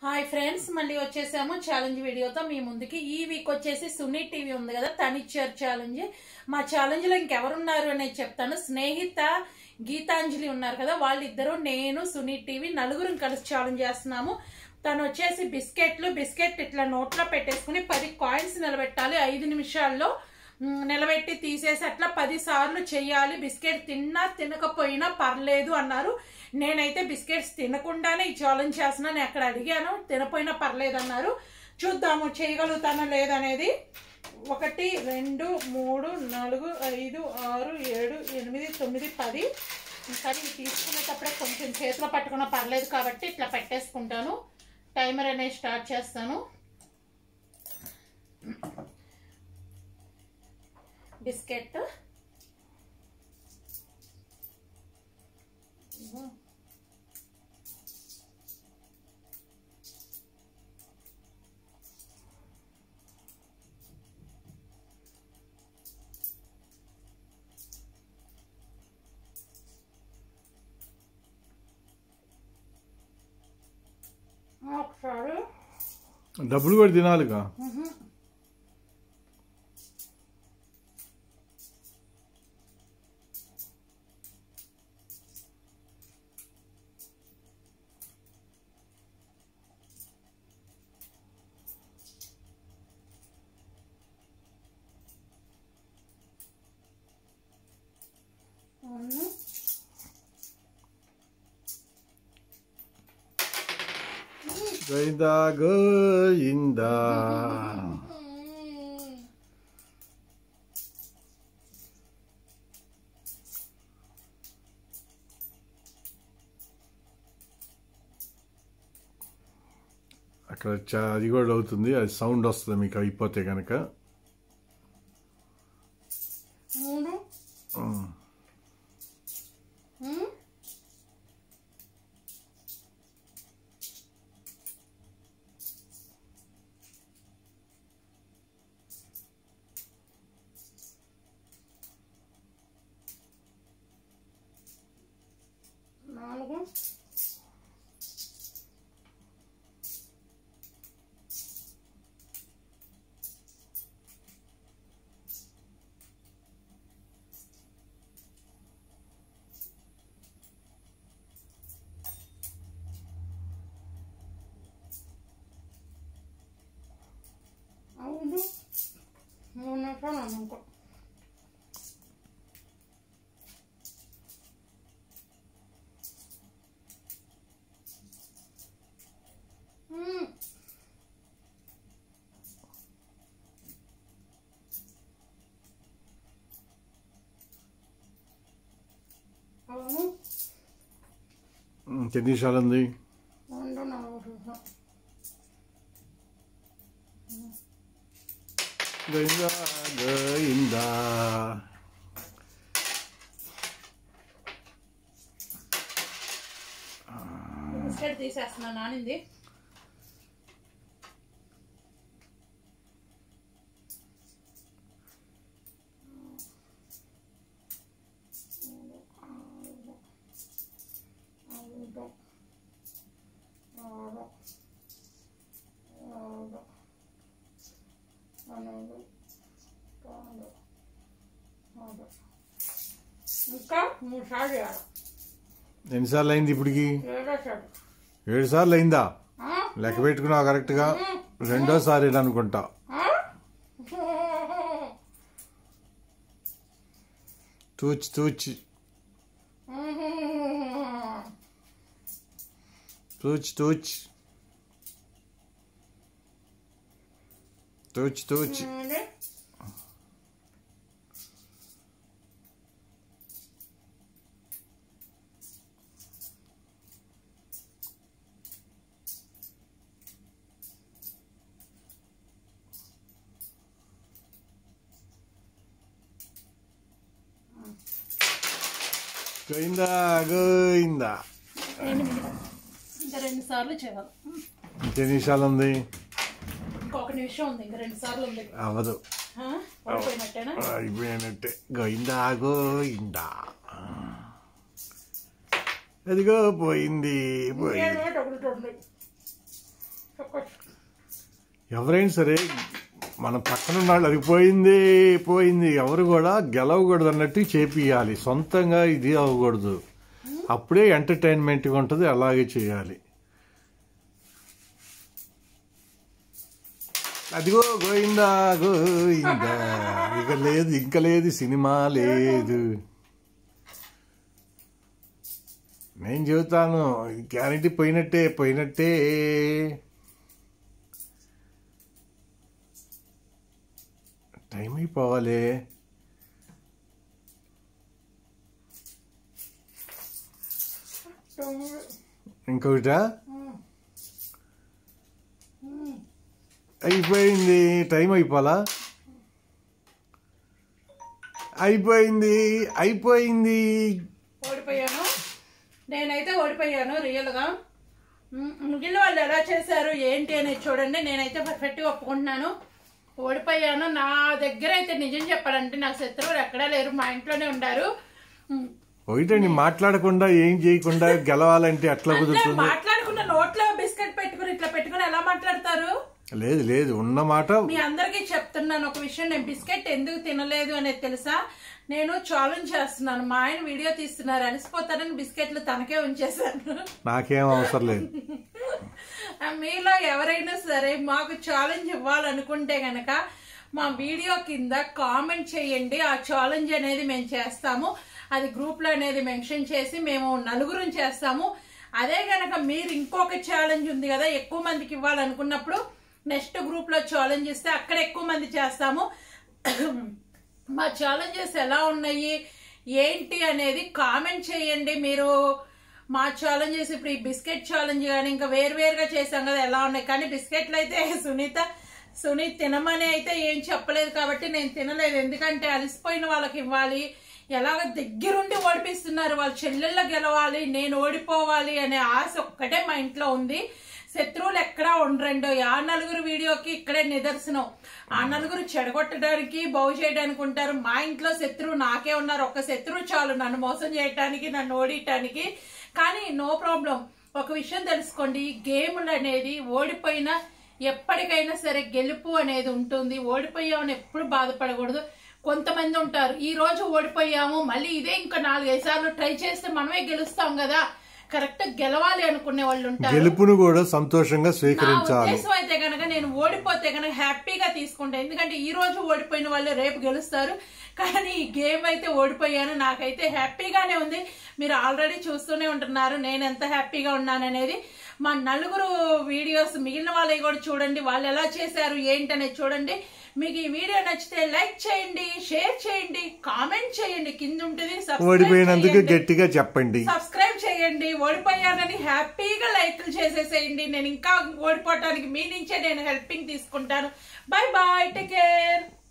Hi friends మళ్ళీ వచ్చేసాము challenge వీడియోతో మీ ముందుకి ఈ వీక్ వచ్చేసి సునీ టీవీ ఉంది కదా తనిచ్చారు ఛాలెంజ్ మా ఛాలెంజ్ లో ఇంకెవరున్నారు అనేది చెప్తాను స్నేహిత గీతాంజలి ఉన్నారు కదా వాళ్ళిద్దరూ నేను సునీ టీవీ నలుగురం కలిసి ఛాలెంజ్ చేస్తున్నాము తను వచ్చేసి బిస్కెట్లు బిస్కెట్ ఇట్లా నోట్లో పెట్టేసుకుని పది కాయిన్స్ నిలబెట్టాలి ఐదు నిమిషాల్లో మ్, నిలబెట్టి తీసేసి అట్లా పది సార్లు చెయ్యాలి బిస్కెట్ తిన్నా తినకపోయినా పర్లేదు అన్నారు నేనైతే బిస్కెట్స్ తినకుండానే ఈ ఛాలెంజ్ చేస్తున్నాను అక్కడ అడిగాను తినపోయినా పర్లేదు అన్నారు చూద్దాము చేయగలుగుతానా లేదనేది ఒకటి రెండు మూడు నాలుగు ఐదు ఆరు ఏడు ఎనిమిది తొమ్మిది పది సరే ఇవి తీసుకునేటప్పుడే కొంచెం చేతిలో పట్టుకున్నా పర్లేదు కాబట్టి ఇట్లా పెట్టేసుకుంటాను టైమర్ అనేది స్టార్ట్ చేస్తాను బిస్కెట్ ఒకసారి డబ్బులు కూడా తినాలిగా అవును గోయిందా గోయిందా అక్కడ చా- అది కూడా అవుతుంది అది సౌండ్ వస్తుంది మీకు అయిపోతే కనుక మూడు ఉమ్. నాలుగు ఐదు మూడు నిమిషాలు అనుకో ఉమ్. అవును ఉమ్, ఎన్ని నిమిషాలు ఉంది రెండు నాలుగు నిమిషాలు గోయిందా గోయిందా బిస్కెట్ తీసేస్తున్నాను నానింది ఐదు ఆరు ఏడు పన్నెండు పన్నెండు మూడు ఇంకా మూడు సార్లు చేయాలి ఎన్నిసార్లు అయింది ఇప్పటికి ఏడో సార్లు ఏడు సార్లు అయిందా ఆ? లెక్క పెట్టుకున్నావు కరెక్ట్గా రెండోసారి ఇలా అనుకుంటా ఆ? తూచి తూచి తూచి తూచి తూచి తూచి ఏంటి? గోయిందా గోయిందా ఎనిమిది ఇంకా రెండు సార్లు చేయాలి ఇంకెన్ని నిమిషాలు ఉంది ఇంకొక నిమిషం ఉంది ఇంకా రెండు సార్లు ఉంది అవ్వదు ఆ? పడిపోయినట్టేనా అయిపోయినట్టే గోయిందా గోయిందా అదిగో పోయింది పోయింది ఏడు ఒకటి రెండు ఎవరైనా సరే మన పక్కన ఉన్న వాళ్ళు అది పోయింది పోయింది ఎవరు కూడా గెలవకూడదు అన్నట్టు చేపియాలి సొంతంగా ఇది అవ్వకూడదు అప్పుడే ఎంటర్టైన్మెంట్గా ఉంటుంది అలాగే చేయాలి అదిగో గోయిందా గోయిందా ఇక లేదు ఇంకా లేదు సినిమా లేదు నేను చెబుతాను గ్యారంటీ పోయినట్టే పోయినట్టే టైం అయిపోవాలి ఇంకొకటా అయిపోయింది టైం అయిపోలా అయిపోయింది అయిపోయింది ఓడిపోయాను నేనైతే ఓడిపోయాను రియల్గా మ్, మిగిలిన వాళ్ళు ఎలా చేశారు ఏంటి అనేది చూడండి నేనైతే పర్ఫెక్ట్గా ఒప్పుకుంటున్నాను ఓడిపోయాను నా దగ్గర అయితే నిజం చెప్పాలంటే నాకు శత్రువులు ఎక్కడా లేరు మా ఇంట్లోనే ఉండారు మ్, ఒకటండి మాట్లాడకుండా ఏం చేయకుండా గెలవాలంటే ఎట్లా అంటే కుదురుతుంది మాట్లాడుకున్న నోట్లో బిస్కెట్ పెట్టుకుని ఇట్లా పెట్టుకుని ఎలా మాట్లాడతారు లేదు లేదు ఉన్న మాట మీ అందరికీ చెప్తున్నాను ఒక విషయం నేను బిస్కెట్ ఎందుకు తినలేదు అనేది తెలుసా నేను ఛాలెంజ్ చేస్తున్నాను మా ఆయన వీడియో తీస్తున్నారు అలసిపోతారని బిస్కెట్లు తనకే ఉంచేశాను నాకేం అవసరం లేదు ఆ మీలో ఎవరైనా సరే మాకు ఛాలెంజ్ ఇవ్వాలనుకుంటే గనక మా వీడియో కింద కామెంట్ చేయండి ఆ ఛాలెంజ్ అనేది మేము చేస్తాము అది గ్రూప్ లో అనేది మెన్షన్ చేసి మేము నలుగురం చేస్తాము అదే గనక మీరు ఇంకొక ఛాలెంజ్ ఉంది కదా ఎక్కువ మందికి ఇవ్వాలనుకున్నప్పుడు నెక్స్ట్ గ్రూప్ లో ఛాలెంజ్ ఇస్తే అక్కడ ఎక్కువ మంది చేస్తాము మా ఛాలెంజెస్ ఎలా ఉన్నాయి ఏంటి అనేది కామెంట్ చేయండి మీరు మా ఛాలెంజెస్ ఇప్పుడు ఈ బిస్కెట్ ఛాలెంజ్ కానీ ఇంకా వేరువేరుగా చేసాం కదా ఎలా ఉన్నాయి కానీ బిస్కెట్లు అయితే సునీత సునీత్ తినమని అయితే ఏం చెప్పలేదు కాబట్టి నేను తినలేదు ఎందుకంటే అలసిపోయిన వాళ్ళకి ఇవ్వాలి ఎలాగ దగ్గరుండి ఓడిపిస్తున్నారు వాళ్ళ చెల్లెళ్ళ గెలవాలి నేను ఓడిపోవాలి అనే ఆశ ఒక్కటే మా ఇంట్లో ఉంది శత్రువులు ఎక్కడా ఉండరండో ఆ నలుగురు వీడియోకి ఇక్కడే నిదర్శనం ఆ నలుగురు చెడగొట్టడానికి బాగు చేయడానికి ఉంటారు మా ఇంట్లో శత్రువు నాకే ఉన్నారు ఒక్క శత్రువు చాలు నన్ను మోసం చేయటానికి నన్ను ఓడియటానికి కానీ నో ప్రాబ్లం ఒక విషయం తెలుసుకోండి గేములు అనేది ఓడిపోయిన ఎప్పటికైనా సరే గెలుపు అనేది ఉంటుంది ఓడిపోయామని ఎప్పుడు బాధపడకూడదు కొంతమంది ఉంటారు ఈ రోజు ఓడిపోయాము మళ్ళీ ఇదే ఇంకా నాలుగైదు సార్లు ట్రై చేస్తే మనమే గెలుస్తాం కదా కరెక్ట్ గెలవాలి అనుకునే వాళ్ళు ఉంటారు గెలుపును కూడా సంతోషంగా నా స్వీకరించాలి ఉద్దేశం అయితే కనుక నేను ఓడిపోతే కనుక హ్యాపీగా తీసుకుంటాను ఎందుకంటే ఈ రోజు ఓడిపోయిన వాళ్ళే రేపు గెలుస్తారు కానీ ఈ గేమ్ అయితే ఓడిపోయాను నాకైతే హ్యాపీగానే ఉంది మీరు ఆల్రెడీ చూస్తూనే ఉంటున్నారు నేను ఎంత హ్యాపీగా ఉన్నాను అనేది మా నలుగురు వీడియోస్ మిగిలిన వాళ్ళవి కూడా చూడండి వాళ్ళు ఎలా చేశారు ఏంటనేది చూడండి మీకు ఈ వీడియో నచ్చితే లైక్ చేయండి షేర్ చేయండి కామెంట్ చేయండి కింద ఉంటుంది subscribe ఓడిపోయినందుకు చేయండి. గట్టిగా చెప్పండి సబ్స్క్రైబ్ చేయండి ఓడిపోయానని హ్యాపీగా లైక్లు చేసేసేయండి నేను ఇంకా ఓడిపోవటానికి మీ నుంచే నేను హెల్పింగ్ తీసుకుంటాను బై బాయ్ టేక్ కేర్